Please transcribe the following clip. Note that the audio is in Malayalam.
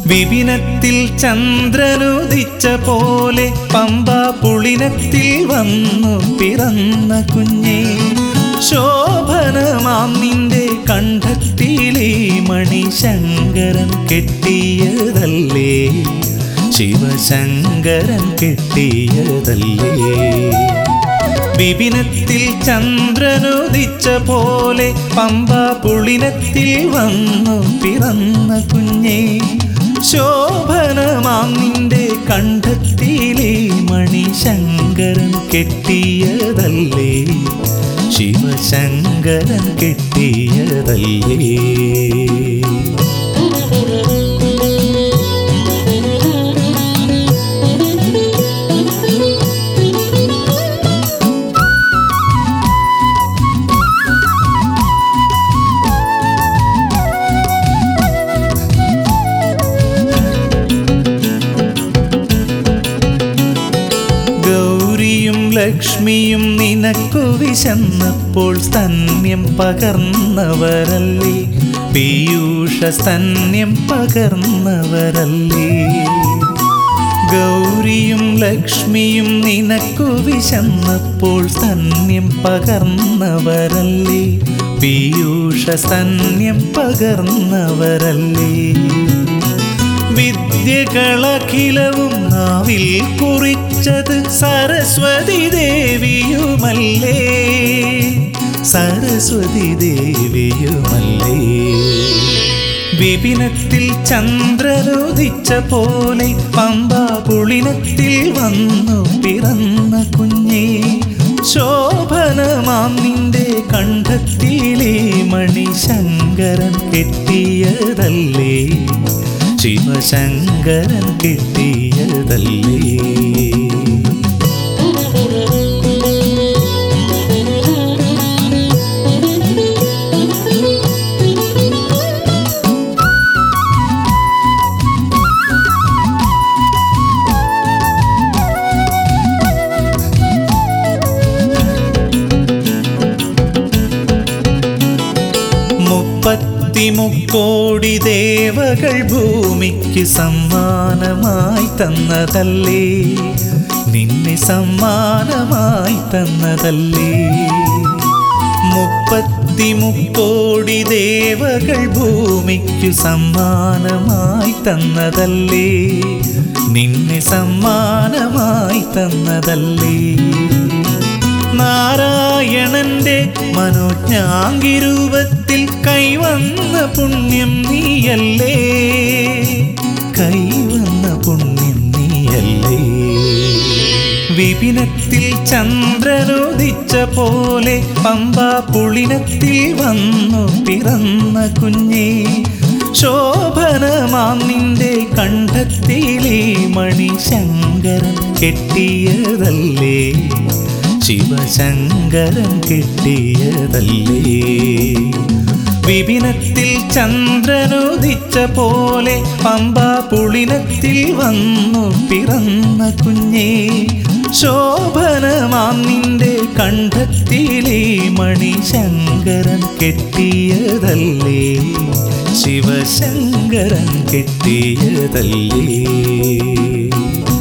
വിപിനത്തിൽ ചന്ദ്രനുദിച്ച പോലെ പമ്പ പുളിനത്തിൽ വന്നു പിറന്ന കുഞ്ഞേ ശോഭനമാം നിന്റെ കണ്ഠത്തിലെ മണി ശങ്കരൻ കെട്ടിയതല്ലേ ശിവശങ്കരൻ കെട്ടിയതല്ലേ വിപിനത്തിൽ ചന്ദ്രനുദിച്ച പോലെ പമ്പ പുളിനത്തിൽ വന്നു പിറന്ന കുഞ്ഞേ ശോഭനമാം നിന്റെ കണ്ഠത്തിലെ മണി ശങ്കരൻ കെട്ടിയതല്ലേ ശിവശങ്കരൻ കെട്ടിയതല്ലേ ഗൗരിയും ലക്ഷ്മിയും നിനക്കു വിശന്നപ്പോൾ സ്തന്യം പകർന്നവരല്ലേ പീയൂഷ സ്തന്യം പകർന്നവരല്ലേ ഗൗരിയും ലക്ഷ്മിയും നിനക്കു വിശന്നപ്പോൾ സ്തന്യം പകർന്നവരല്ലേ പീയൂഷ സ്തന്യം പകർന്നവരല്ലേ വിദ്യകളഖിലവും നാവിൽ കുറിച്ചത് സരസ്വതി ദേവിയുമല്ലേ സരസ്വതി ദേവിയുമല്ലേ വിപിനത്തിൽ ചന്ദ്രനുദിച്ച പോലെ പമ്പ പുളിനത്തിൽ വന്നു പിറന്ന കുഞ്ഞേ ശോഭനമാം നിന്റെ കണ്ഠത്തിലെ മണി ശങ്കരൻ കെട്ടിയതല്ലേ ശിവശങ്കരൻ കെട്ടിയതല്ലേ മുപ്പത്തിമുക്കോടി ദേവകൾ ഭൂമിക്ക് സമ്മാനമായി തന്നതല്ലേ നിന്നെ സമ്മാനമായി തന്നതല്ലേ മുപ്പത്തിമുക്കോടി ദേവകൾ ഭൂമിക്ക് സമ്മാനമായി തന്നതല്ലേ നിന്നെ സമ്മാനമായി തന്നതല്ലേ നാരായണന്റെ മനോജ്ഞാങ്കിരൂപത്തിൽ കൈവന്ന പുണ്യം നീയല്ലേ കൈവന്ന പുണ്യം നീയല്ലേ വിപിനത്തിൽ ചന്ദ്രനുദിച്ച പോലെ പമ്പ പുളിനത്തിൽ വന്നു പിറന്ന കുഞ്ഞേ ശോഭനമാം നിന്റെ കണ്ഠത്തിലെ മണി ശങ്കരൻ കെട്ടിയതല്ലേ ശിവശങ്കരൻ കെട്ടിയതല്ലേ വിപിനത്തിൽ ചന്ദ്രനുദിച്ച പോലെ പമ്പ പുളിനത്തിൽ വന്നു പിറന്ന കുഞ്ഞേ ശോഭനമാം നിന്റെ കണ്ഠത്തിലെ മണി ശങ്കരൻ കെട്ടിയതല്ലേ ശിവശങ്കരൻ കെട്ടിയതല്ലേ